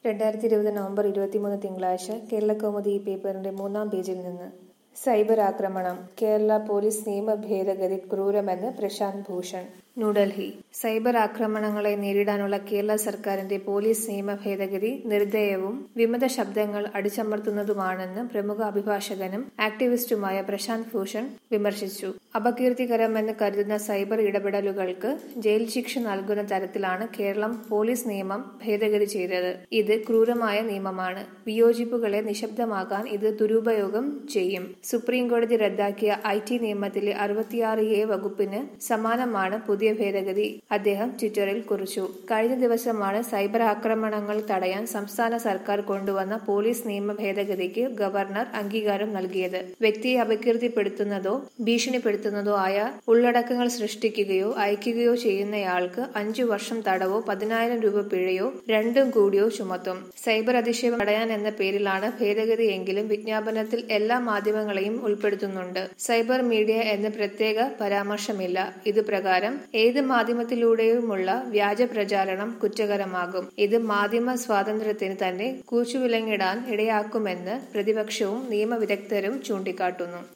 രണ്ടായിരത്തി ഇരുപത് നവംബർ ഇരുപത്തിമൂന്ന് തിങ്കളാഴ്ച കേരളകൗമുദി പേപ്പറിന്റെ മൂന്നാം പേജിൽ നിന്ന് സൈബർ ആക്രമണം കേരള പോലീസ് നിയമ ഭേദഗതി ക്രൂരമെന്ന് പ്രശാന്ത് ഭൂഷൺ ന്യൂഡൽഹി സൈബർ ആക്രമണങ്ങളെ നേരിടാനുള്ള കേരള സർക്കാരിന്റെ പോലീസ് നിയമ ഭേദഗതി നിർദ്ദയവും വിമത ശബ്ദങ്ങൾ അടിച്ചമർത്തുന്നതുമാണെന്ന് പ്രമുഖ അഭിഭാഷകനും ആക്ടിവിസ്റ്റുമായ പ്രശാന്ത് ഭൂഷൺ വിമർശിച്ചു അപകീർത്തികരമെന്ന് കരുതുന്ന സൈബർ ഇടപെടലുകൾക്ക് ജയിൽ ശിക്ഷ നൽകുന്ന തരത്തിലാണ് കേരളം പോലീസ് നിയമം ഭേദഗതി ചെയ്തത് ഇത് ക്രൂരമായ നിയമമാണ് വിയോജിപ്പുകളെ നിശബ്ദമാക്കാൻ ഇത് ദുരുപയോഗം ചെയ്യും സുപ്രീം കോടതി റദ്ദാക്കിയ ഐ ടി നിയമത്തിലെ അറുപത്തിയാറ് എ വകുപ്പിന് സമാനമാണ് പുതിയ ഭേദഗതി അദ്ദേഹം ട്വിറ്ററിൽ കുറിച്ചു കഴിഞ്ഞ ദിവസമാണ് സൈബർ ആക്രമണങ്ങൾ തടയാൻ സംസ്ഥാന സർക്കാർ കൊണ്ടുവന്ന പോലീസ് നിയമ ഭേദഗതിക്ക് ഗവർണർ അംഗീകാരം നൽകിയത് വ്യക്തിയെ അപകീർത്തിപ്പെടുത്തുന്നതോ ഭീഷണിപ്പെടുത്തുന്നതോ ആയ ഉള്ളടക്കങ്ങൾ സൃഷ്ടിക്കുകയോ അയക്കുകയോ ചെയ്യുന്നയാൾക്ക് അഞ്ചു വർഷം തടവോ പതിനായിരം രൂപ പിഴയോ രണ്ടും കൂടിയോ ചുമത്തും സൈബർ അധിക്ഷേപം തടയാൻ എന്ന പേരിലാണ് ഭേദഗതി എങ്കിലും വിജ്ഞാപനത്തിൽ എല്ലാ മാധ്യമങ്ങളെയും ഉൾപ്പെടുത്തുന്നുണ്ട് സൈബർ മീഡിയ എന്ന് പ്രത്യേക പരാമർശമില്ല ഇത് പ്രകാരം ഏത് മാധ്യമത്തിലൂടെയുമുള്ള വ്യാജ പ്രചാരണം കുറ്റകരമാകും ഇത് മാധ്യമ സ്വാതന്ത്ര്യത്തിന് തന്നെ കൂച്ചുവിലങ്ങിടാൻ ഇടയാക്കുമെന്ന് പ്രതിപക്ഷവും നിയമവിദഗ്ധരും ചൂണ്ടിക്കാട്ടുന്നു